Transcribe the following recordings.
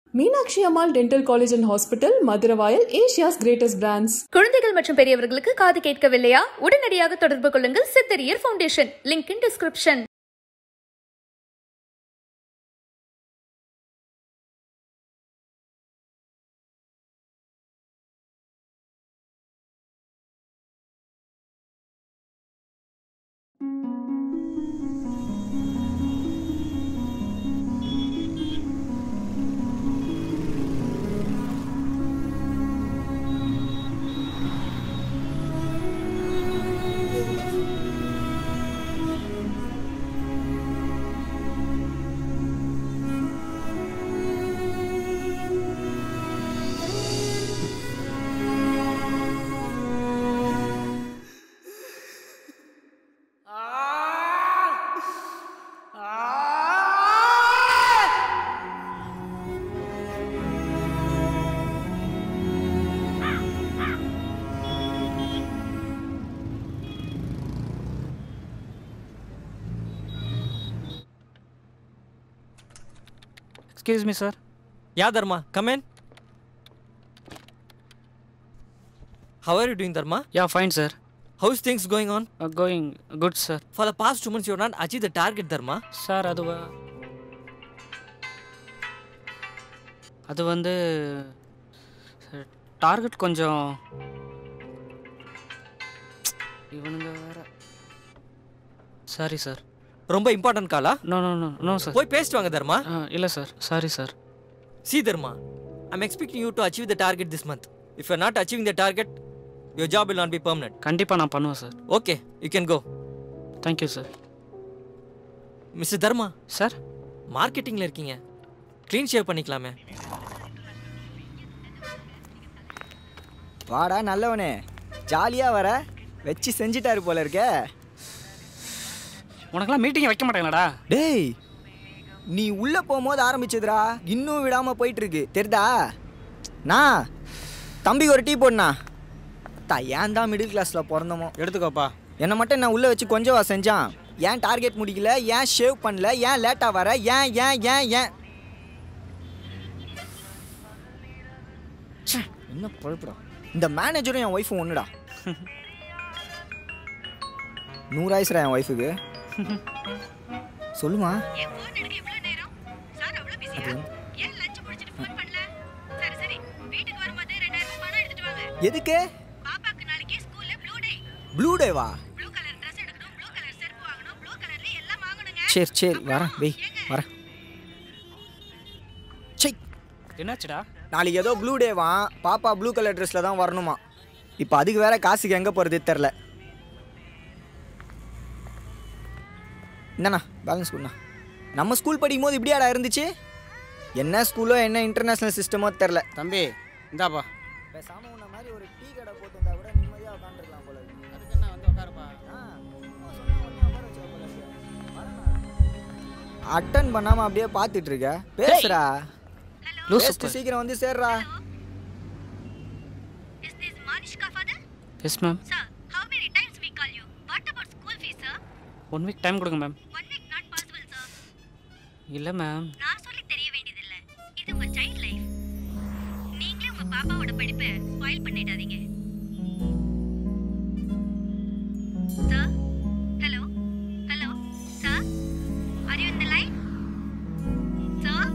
Meenakshi Ammal dental college and hospital Maduravoyal Asia's greatest brands குழந்தைகள் மற்றும் பெரியவர்களுக்கு காது கேட்கவில்லையா உடனடியாக தொடர்பு கொள்ளுங்கள் சித்தரியர் foundation link in description Excuse me, sir. Yeah, Dharma, come in. How are you doing, Dharma? Yeah, fine, sir. How's things going on? Uh, going good, sir. For the past two months, you're not achieved the target, Dharma. Sir அது வ- அது வந்து target கொஞ்சம் இவனுங்க வேற sorry sir ரொம்ப important காலா no no no no sir போய் பேசிட்டு வாங்க தர்மா இல்லை sir sorry sir See, Dharma, I'm expecting you to achieve the target this month. If you're not achieving the target, your job will not be permanent. கண்டிப்பாக நான் பண்ணுவேன் sir Okay, you can go. Thank you sir mister Dharma sir மார்க்கெட்டிங்கில் இருக்கீங்க clean shave பண்ணிக்கலாமே வாடா நல்லவனே ஜாலியாக வர வச்சு செஞ்சிட்டாரு போல இருக்க உனக்கெல்லாம் மீட்டிங் வைக்க மாட்டேங்களாடா டேய் நீ உள்ளே போகும்போது ஆரம்பிச்சதுடா இன்னும் விடாமல் போயிட்டு இருக்கு தெரிதா நான் தம்பிக்கு ஒரு டீ போடுண்ணா தா ஏன் தான் மிடில் கிளாஸில் பிறந்தமோ எடுத்துக்கோப்பா என்னை மட்டும் நான் உள்ளே வச்சு கொஞ்சவா செஞ்சான் ஏன் டார்கெட் முடிக்கல ஏன் ஷேவ் பண்ணல ஏன் லேட்டாக வர ஏன் ஏன் ஏன் ஏன் ச்சே, என்ன பழப்படா இந்த மேனேஜரும் என் ஒய்ஃபும் ஒன்றுடா நூறாயிசுரா என் ஒய்ஃபுக்கு சொல்லுமா என் phone எடுக்க இவ்வளவு நேரம்? சார் அவ்வளவு busy-ஆ? அது வந்து- ஏன் lunch முடிச்சிட்டு phone பண்ணல? சரி, சரி. வீட்டுக்கு வரும்போது 2000 ரூபாய் பணம் எடுத்துட்டு வாங்க. எதுக்கு பாப்பாக்கு நாளைக்கு ஸ்கூல்ல blue day. ப்ளூ டேவா blue color dress எடுக்கணும், blue color செருப்பு வாங்கணும், blue colorல எல்லாம் வாங்கணுங்க. சரி சரி வரேன் வெய் வரேன் சை என்னாச்சுடா நாளைக்கு ஏதோ ப்ளூ டேவா பாப்பா ப்ளூ கலர் ட்ரெஸ்ஸில் தான் வரணுமா இப்போ அதுக்கு வேற காசுக்கு எங்கே போகிறது தெரில என்னண்ணா பேலன்ஸ் கொடுண்ணா நம்ம ஸ்கூல் படிக்கும் போது இப்படியாடா இருந்துச்சு என்ன ஸ்கூலோ என்ன இன்டர்நேஷ்னல் சிஸ்டமோ தெரில தம்பி இந்தாப்பா பேசாம உன்ன மாதிரி ஒரு டீ கடை போட்டுருந்தா கூட நிம்மதியாக உட்காந்துருக்கலாம் போல இருக்கு. அதுக்கு என்ன வந்து உட்காருப்பா ஆ, சும்மா சொன்னா உடனே உட்கார வச்சிருவ போல இருக்கு. வரேண்ணா. அட்டன் பண்ணாம அப்படியே பார்த்துட்டு இருக்க பேசுறா லூசு பேசிட்டு சீக்கிரம் வந்து சேர்றா Is this Manishka father? Yes ma'am Sir, how many times we call you? What about school fees, sir? One week time கொடுங்க ma'am One week not possible, sir. இல்லை மேம் நான் சொல்லி தெரிய வேண்டியதில்ல இது உங்க சைல்ட் லைஃப் நீங்களே உங்க பாப்பாவோட படிப்பை ஸ்பாயில் பண்ணிடாதீங்க sir hello hello sir are you in the line sir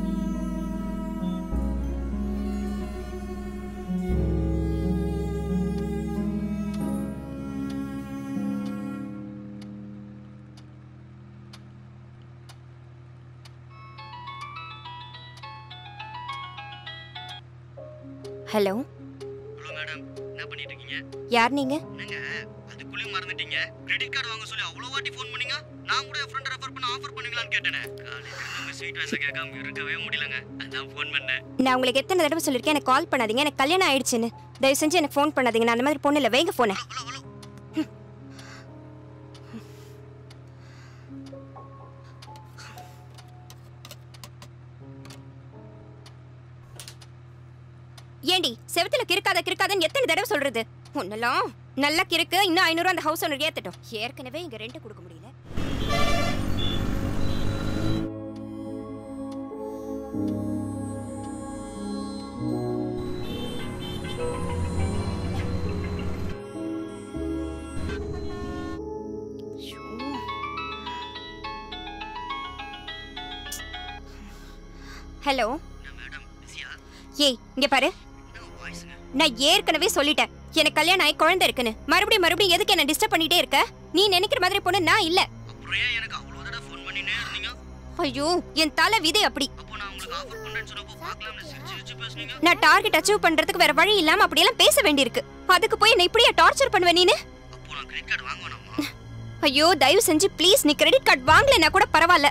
hello hello madam என்ன பண்ணிட்டு இருக்கீங்க யார் நீங்க என்னங்க அதுக்குள்ளேயும் மறந்துட்டீங்க கிரெடிட் கார்டு வாங்க சொல்லி அவ்வளோ வாட்டி ஃபோன் பண்ணீங்க நான் கூட என் ஃப்ரெண்ட் ரெஃபர் பண்ண ஆஃபர் பண்ணுவீங்களான்னு கேட்டேனே காலையில இருந்து ஸ்வீட் வயசை கேட்காம இருக்கவே முடியலங்க அதான் ஃபோன் பண்ணேன் நான் உங்களுக்கு எத்தனை தடவை சொல்லியிருக்கேன் எனக்கு கால் பண்ணாதீங்க எனக்கு கல்யாணம் ஆயிடுச்சுன்னு தயவு செஞ்சு எனக்கு ஃபோன் பண்ணாதீங்க நான் அந்த மாதிரி பொண்ணு இல்லை வைங்க ஃபோனை ஹலோ ஹலோ ஏண்டி செவத்துல கிறுக்காத கிறுக்காதன்னு எத்தனை தடவை சொல்றது ஒன்னெல்லாம் நல்லா கிறுக்கு இன்னும் ஐநூறு அந்த ஹவுஸ் ஓனர் ஏத்தட்டும் ஏற்கனவே இங்க ரெண்ட் கொடுக்க முடியல ஹலோ மேடம் பிஸியா ஏய் இங்க பாரு என்ன வாய்ஸுங்க நான் ஏற்கனவே சொல்லிட்டேன் எனக்கு கல்யாணம் ஆகி குழந்தை இருக்குன்னு மறுபடியும் மறுபடியும் எதுக்கு என்ன டிஸ்டர்ப் பண்ணிட்டே இருக்க நீ நினைக்கிற மாதிரி பொண்ணு நான் இல்ல அப்புறம் ஏன் எனக்கு அவ்வளோ தடவை ஃபோன் பண்ணினே இருந்தீங்க ஐயோ என் தலை விதை அப்படி அப்போ நான் உங்களுக்கு ஆஃபர் பண்ணுறேன்னு சொன்னப்போ பார்க்கலாம்னு சிரிச்சு சிரிச்சு பேசுனீங்க நான் டார்கெட் அச்சீவ் பண்றதுக்கு வேற வழி இல்லாம அப்படியெல்லாம் பேச வேண்டியிருக்கு அதுக்கு போய் என்ன இப்படியே டார்ச்சர் பண்ணுவ நீனு அப்போ நான் கிரெடிட் கார்டு வாங்க வேணாமா ஐயோ தயவு செஞ்சு ப்ளீஸ் நீ கிரெடிட் கார்டு வாங்கலைன்னா கூட பரவாயில்ல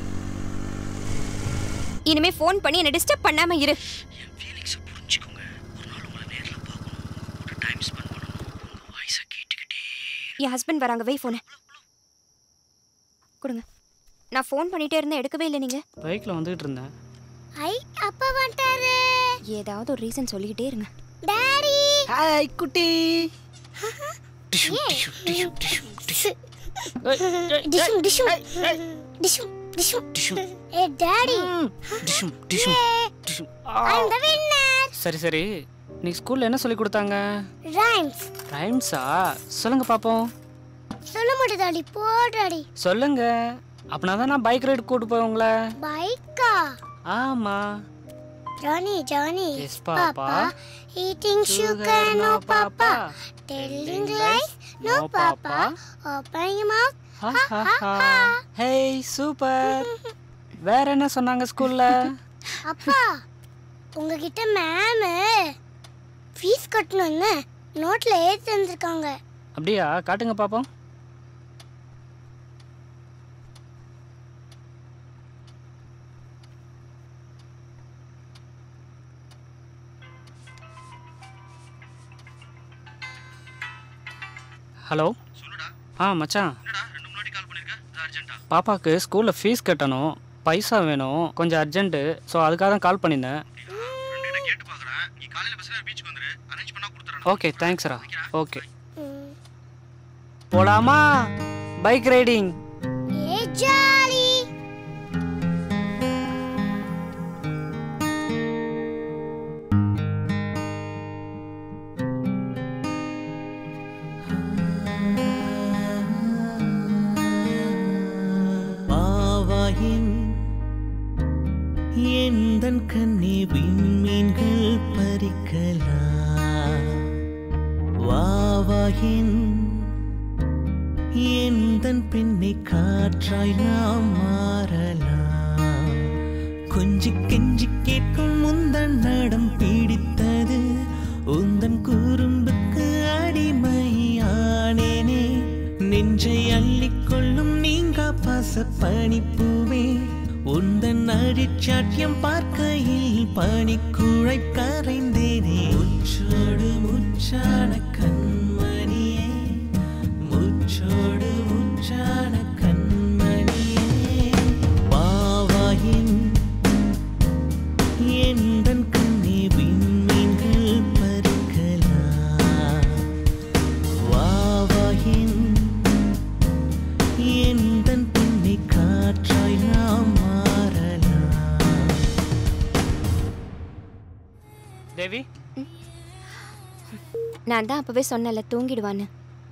இனிமே ஃபோன் பண்ணி என்ன டிஸ்டர்ப் பண்ணாம இரு என் ஃபீலிங்ஸை புரிஞ்சுக்கோங்க ஒரு நாள் உங்களை நேரில் பார்க்கணும் உங்கள்கிட்ட டைம் ஸ்பெண்ட் பண்ணணும் உங்கள் வாய்ஸை கேட்டுக்கிட்டே என் ஹஸ்பண்ட் வராங்க வை ஃபோனை கொடுங்க நான் ஃபோன் பண்ணிட்டே இருந்தேன் எடுக்கவே இல்லை நீங்க பைக்கில் வந்துகிட்டு இருந்தேன் ஐ அப்பா வந்துட்டாரு ஏதாவது ஒரு ரீசன் சொல்லிக்கிட்டே இருங்க டாடி ஹாய் குட்டி டிஷும் டிஷும் டிஷும் டிஷும் டிஷ்யூ ஏ டாடி டிஷ்யூ டிஷ்யூ டிஷ்யூ ஐ அம் தி வின்னர் சரி சரி நீ ஸ்கூலில் என்ன சொல்லி கொடுத்தாங்க ரைம்ஸ் ரைம்ஸா சொல்லுங்க பார்ப்போம் சொல்ல முடியாது டாடி போ டாடி சொல்லுங்க அப்படின்னா தான் நான் பைக் ரைடு கூட்டு போய் உங்களை பைக்கா ஆமா Johnny, Johnny. Yes, Papa. Eating sugar, no Papa. Telling lies, no Papa. Opening your mouth, ha ha ha. Hey super வேற என்ன சொன்னாங்க ஸ்கூல்ல அப்பா உங்ககிட்ட மேம் ஃபீஸ் கட்டணும்னு நோட்ல ஏத்தி தந்திருக்காங்க அப்படியா காட்டுங்க பாப்போம் ஹலோ சொல்லுடா ஆ மச்சான் என்னடா ரெண்டு முன்னாடி கால் பண்ணிருக்க இது அர்ஜென்ட்டா பாப்பாக்கு ஸ்கூலில் ஃபீஸ் கட்டணும் பைசா வேணும் கொஞ்சம் அர்ஜென்ட்டு ஸோ அதுக்காக தான் கால் பண்ணியிருந்தேன் ஃப்ரெண்டு கிட்ட கேட்டு பார்க்குறேன் நீ காலையில் பஸ்ஸில் பீச்சுக்கு வந்துரு அரேஞ்ச் பண்ணா கொடுத்துறேன் ஓகே தேங்க்ஸ்ரா ஓகே ம். போலாமா பைக் ரைடிங் ஏ ஜாலி பாவாயின் எந்தன் கண்ணே விண்மீன்கள் பறிக்கலாம் வாவாயின் எந்தன் பெண்ணை காற்றாய் நாம் மாறலாம் கொஞ்சி கெஞ்சி கேட்கும் உந்தன் நடம் பிடித்தது உந்தன் குறும்புக்கு அடிமையானேனே நெஞ்சை அள்ளிக்கொள்ளும் நீங்க பாச பனிப்பூவே உந்தன் அடிச்சாட்டியம் பார்க்கையில் பனிக்குழை கரைந்தேனே முச்சோடு முச்சான கண்மணியே முச்சோடு முச்சான கண்மணியே பாவாயின் எந்தன் கண்ணே விண்மீன்கள் பறிக்கலாம் வாவாயின் எந்தன் பெண்ணை காற்றாய் நாம் மாறலாம் தேவி நான் தான் அப்பவே சொன்னல தூங்கிடுவான்னு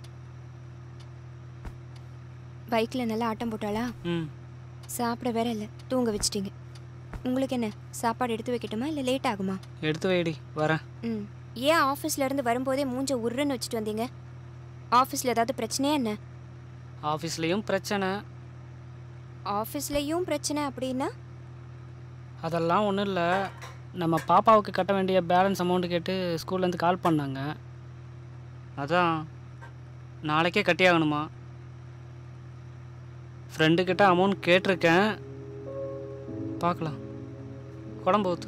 பைக்கில் நல்லா ஆட்டம் போட்டாளா ம் சாப்பிட வேற இல்லை தூங்க வச்சிட்டீங்க உங்களுக்கு என்ன சாப்பாடு எடுத்து வைக்கட்டுமா இல்லை லேட் ஆகுமா எடுத்து வைடி வரேன் ம் ஏன் ஆஃபீஸ்ல இருந்து வரும்போதே மூஞ்ச உருன்னு வச்சுட்டு வந்தீங்க ஆஃபீஸில் ஏதாவது பிரச்சனையா என்ன ஆஃபீஸ்லேயும் பிரச்சனை ஆஃபீஸ்லேயும் பிரச்சனை அப்படின்னா அதெல்லாம் ஒன்றும் இல்லை நம்ம பாப்பாவுக்கு கட்ட வேண்டிய பேலன்ஸ் அமௌண்ட் கேட்டு ஸ்கூல்லேருந்து கால் பண்ணாங்க அதான் நாளைக்கே கட்டி ஆகணுமா ஃப்ரெண்டுக்கிட்ட அமௌண்ட் கேட்டிருக்கேன் பார்க்கலாம் குடம்பு ஊத்து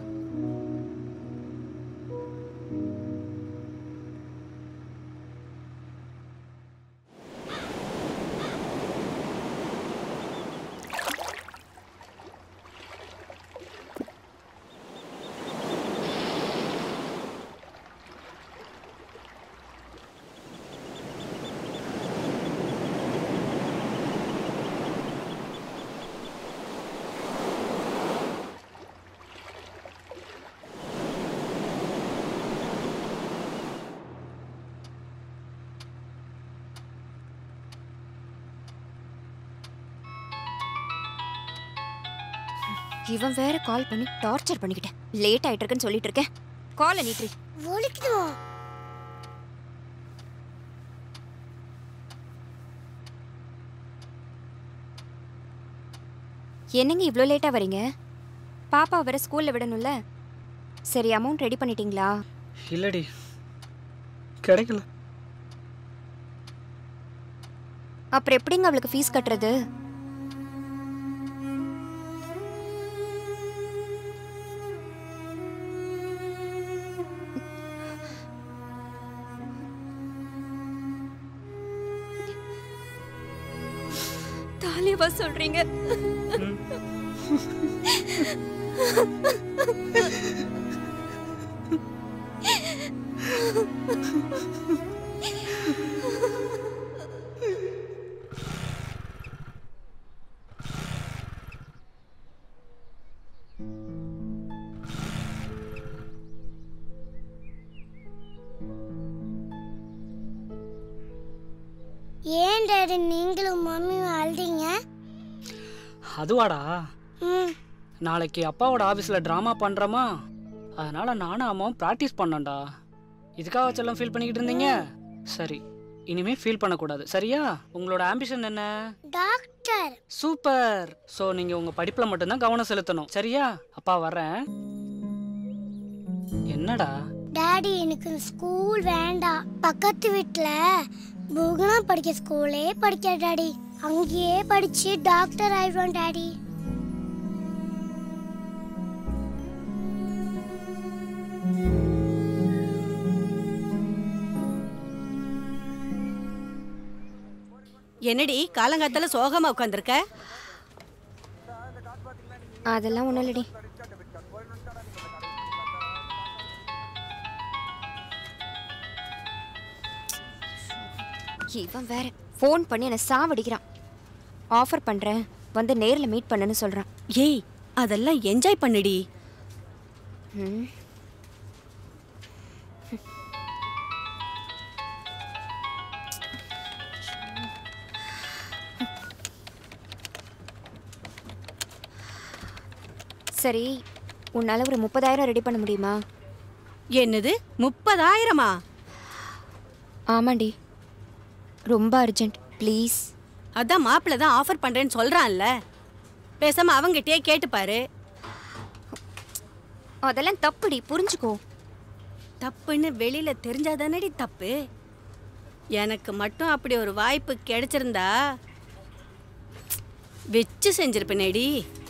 இவன் வேற கால் பண்ணி டார்ச்சர் பண்ணிக்கிட்டேன் லேட் ஆயிட்டு இருக்குன்னு சொல்லிட்டு இருக்கேன் காலை நீட்ரி ஒழிக்கணும் என்னங்க இவ்வளோ லேட்டா வரீங்க பாப்பா வர ஸ்கூல்ல விடணும்ல சரி அமௌண்ட் ரெடி பண்ணிட்டீங்களா இல்லடி கிடைக்கல அப்புறம் எப்படிங்க அவளுக்கு ஃபீஸ் கட்டுறது தாலியவா சொல்றீங்க ஏன் டாடி நீங்களும் மம்மியும் அழுதீங்க அதுவாடா ம் நாளைக்கு அப்பாவோட ஆஃபீஸில் ட்ராமா பண்ணுறோமா அதனால் நானும் அம்மாவும் ப்ராக்டிஸ் பண்ணோம்டா இதுக்காக செல்லம் ஃபீல் பண்ணிக்கிட்டு இருந்தீங்க சரி இனிமே ஃபீல் பண்ணக்கூடாது சரியா உங்களோட ஆம்பிஷன் என்ன டாக்டர் சூப்பர் ஸோ நீங்கள் உங்கள் படிப்பில் மட்டும்தான் கவனம் செலுத்தணும் சரியா அப்பா வர்றேன் என்னடா டாடி எனக்கு ஸ்கூல் வேண்டாம் பக்கத்து வீட்டில் புகுனா படிக்க ஸ்கூலே படிக்க டாடி அங்கேயே படிச்சு டாக்டர் ஆயிடுவோம் டாடி என்னடி காலங்காத்தால சோகமா உட்காந்துருக்க அதெல்லாம் ஒன்றும் இல்லடி இவன் வேற ஃபோன் பண்ணி என்னை சாவடிக்கிறான் ஆஃபர் பண்ணுறேன் வந்து நேரில் மீட் பண்ணுன்னு சொல்கிறான் ஏய் அதெல்லாம் என்ஜாய் பண்ணுடி ம் சரி உன்னால் ஒரு முப்பதாயிரம் ரெடி பண்ண முடியுமா என்னது முப்பதாயிரமா ஆமாண்டி ரொம்ப அர்ஜென்ட் ப்ளீஸ் அதான் மாப்பிள்ள தான் ஆஃபர் பண்றேன்னு சொல்றான்ல பேசாம அவங்கிட்டயே கேட்டு பாரு அதெல்லாம் தப்புடி புரிஞ்சுக்கோ தப்புன்னு வெளியில தெரிஞ்சாதானடி தப்பு எனக்கு மட்டும் அப்படி ஒரு வாய்ப்பு கிடைச்சிருந்தா வச்சு செஞ்சிருப்பேனேடி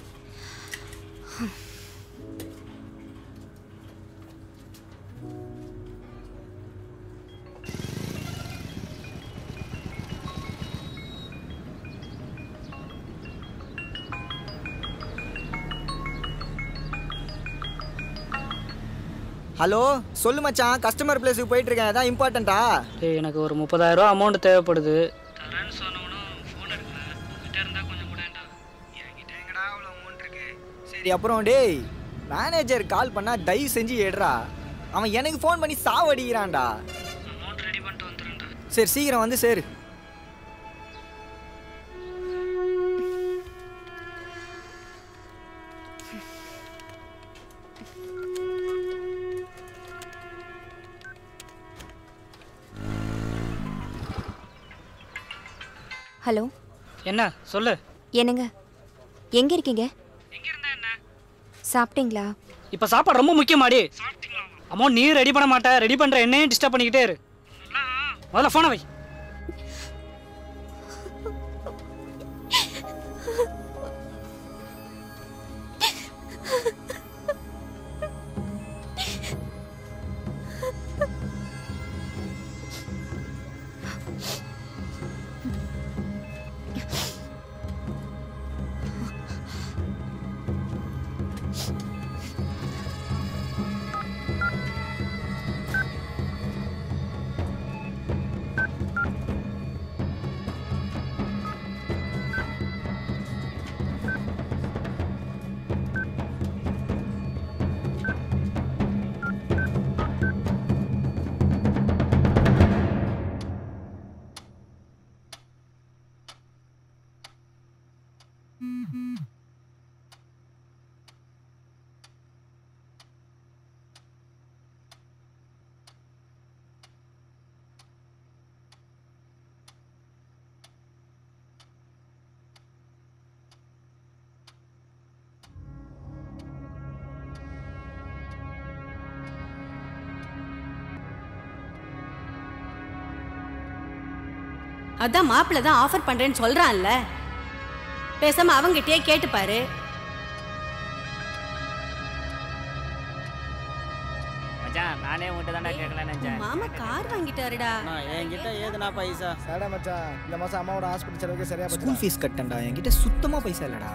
ஹலோ சொல்லு மச்சான் கஸ்டமர் பிளேஸுக்கு போயிட்டு இருக்கேன் அதான் இம்பார்ட்டண்ட்டா டேய் எனக்கு ஒரு முப்பதாயிரரூவா அமௌண்ட் தேவைப்படுது சரி அப்புறம் டேய் மேனேஜர் கால் பண்ணா தயவு செஞ்சு எடுறா அவன் எனக்கு ஃபோன் பண்ணி சாவடிக்கிறான்டா சரி சீக்கிரம் வந்து சேரு ஹலோ என்ன சொல்லு என்னங்க எங்கே இருக்கீங்க சாப்பிட்டீங்களா இப்போ சாப்பாடு ரொம்ப முக்கியமாடி அமௌண்ட் நீ ரெடி பண்ண மாட்டே ரெடி பண்ணுற என்னையும் டிஸ்டர்ப் பண்ணிக்கிட்டே இரு முதல்ல ஃபோனை வை அதான் மாப்பிள்ளை தான் ஆஃபர் பண்றேன்னு சொல்றான்ல பேசாம அவங்கிட்டயே கேட்டு பாரு மச்சான் நானே உங்ககிட்ட தான்டா கேட்கலான்னு நினைச்சேன் மாமா கார் வாங்கிட்டாருடா என்கிட்ட ஏதுனா பைசா சடா மச்சான் இந்த மாசம் அம்மாவோட ஹாஸ்பிட்டல் செலவுக்கு சரியா ஸ்கூல் ஃபீஸ் கட்டேன்டா என்கிட்ட சுத்தமா பைசா இல்லடா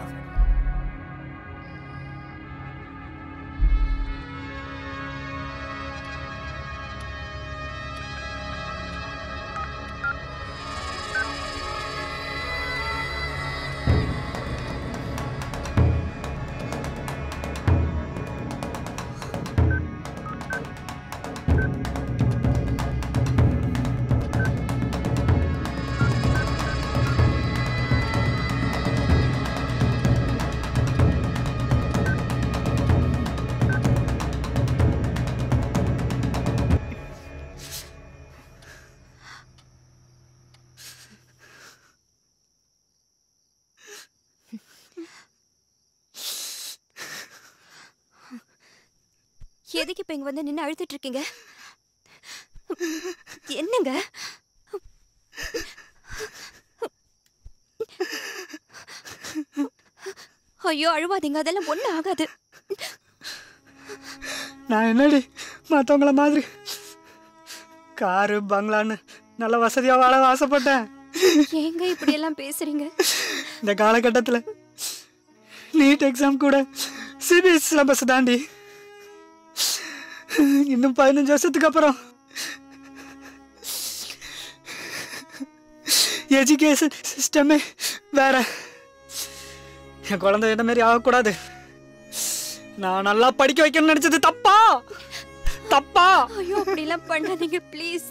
எதுக்கு இப்ப இங்க வந்து நின்னு அழுத்திட்டு இருக்கீங்க என்னங்க ஐயோ அழுவாதீங்க அதெல்லாம் ஒண்ணு ஆகாது நான் என்னடி மற்றவங்கள மாதிரி காரு பங்களான்னு நல்ல வசதியாக வாழ ஆசைப்பட்டேன் ஏங்க இப்படி எல்லாம் பேசுறீங்க இந்த காலகட்டத்தில் நீட் எக்ஸாம் கூட சிபிஎஸ் சிலபஸ் தாண்டி இன்னும் பதினஞ்சு வருஷத்துக்கு அப்புறம் எஜுகேஷன் சிஸ்டமே வேற என் குழந்தை என்ன மாதிரி ஆகக்கூடாது நான் நல்லா படிக்க வைக்கணும்னு நினைச்சது தப்பா தப்பா ஐயோ அப்படி எல்லாம் பண்ணாதீங்க please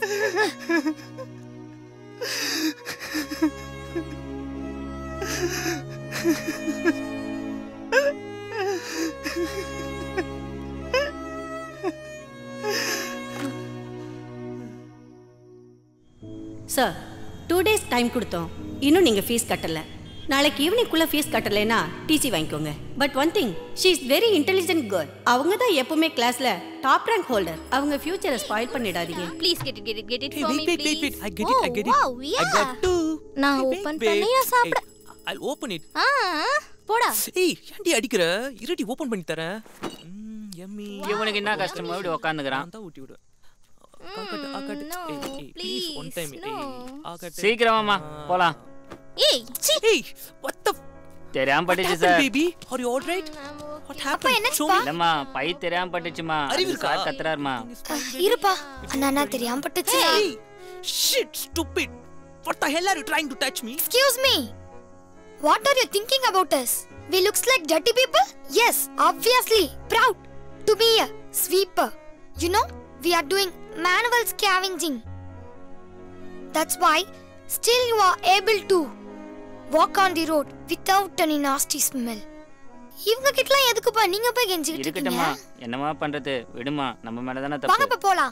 sir two days time கொடுத்தோம் இன்னும் நீங்கள் ஃபீஸ் கட்டலை நாளைக்கு ஈவினிங்குள்ளே ஃபீஸ் கட்டலைன்னா டிசி வாங்கிக்கோங்க but one thing she is very intelligent girl அவங்க தான் எப்பவுமே கிளாஸில் டாப் ரேங்க் ஹோல்டர் அவங்க ஃபியூச்சரை ஸ்பாயில் பண்ணிடாதீங்க please get it get it get it Hey, for wait, me wait, wait, please wait. I get it, I get it. I got two. நான் Hey, open wait, பண்ணியா wait. சாப்பிட Hey, I'll open it. ஆ போடா ஏய் ஏன்டி அடிக்கிற இருடி open பண்ணி தரேன் எம்மி இவனுக்கு என்ன கஷ்டமோ இப்படி உட்காந்துக்கிறான் தான் ஊட்டி விடு ஆகட்டு ஆகட்டு ஏய் ஏய் ப்ளீஸ் ஒன் டைம் ஏய் ஆகட்டு சீக்கிரமாம்மா, போலாம். ஏய் சி ஏய் வாட் த தெரியாம பட்டுச்சு happened, sir baby are you all right what happened show me இல்லம்மா பை தெரியாம பட்டுச்சுமா அறிவு இருக்கா? சார் கத்துறாருமா இருப்பா அண்ணா அண்ணா தெரியாம பட்டுச்சு hey shit stupid what the hell are you trying to touch me Excuse me. What are you thinking about us? We looks like dirty people? Yes, obviously. Proud to be a sweeper. You know, we are doing manual scavenging. That's why still you are able to walk on the road without any nasty smell. இவங்க கிட்டலாம் எதுக்குப்பா நீங்க போய் கெஞ்சிக்கிட்டு இருக்கீங்க இருக்கட்டும்மா என்னம்மா பண்றது விடுமா நம்ம மேல தானே வாங்க தப்பு இப்ப போலாம்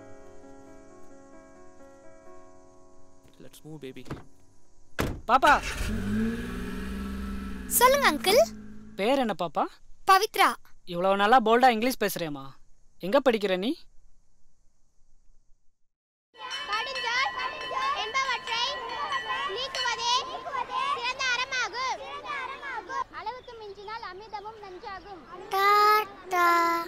let's move baby பாப்பா சொல்லுங்க அங்கிள் பேர் என்ன பாப்பா பவித்ரா இவ்வளவு நல்லா போல்டா இங்கிலீஷ் பேசுறியம்மா எங்க படிக்கிற நீ என்பவற்றை நீக்குவதே சிறந்த அறமாகும் அளவுக்கு மிஞ்சினால் அமிர்தமும் நஞ்சாகும் டாடா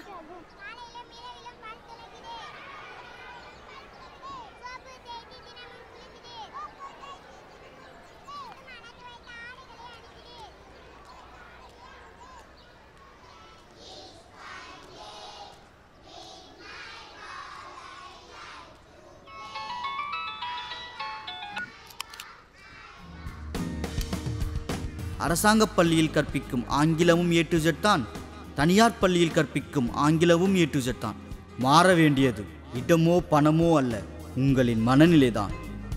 அரசாங்க பள்ளியில் கற்பிக்கும் ஆங்கிலமும் ஏ டு Z தான் தனியார் பள்ளியில் கற்பிக்கும் ஆங்கிலமும் ஏ டு Z தான் மாற வேண்டியது இடமோ பணமோ அல்ல உங்களின் மனநிலைதான்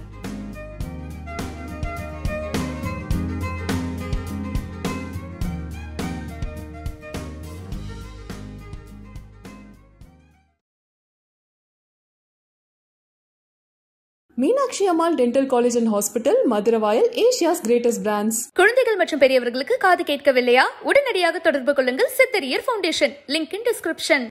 Meenakshi Ammal dental college and hospital Maduravoyal Asia's greatest branch குழந்தைகள் மற்றும் பெரியவர்களுக்கு காது கேட்கவில்லையா உடனடியாக தொடர்பு கொள்ளுங்கள் சித்தரியர் ஃபவுண்டேஷன் லிங்க் இன் டிஸ்கிரிப்ஷன்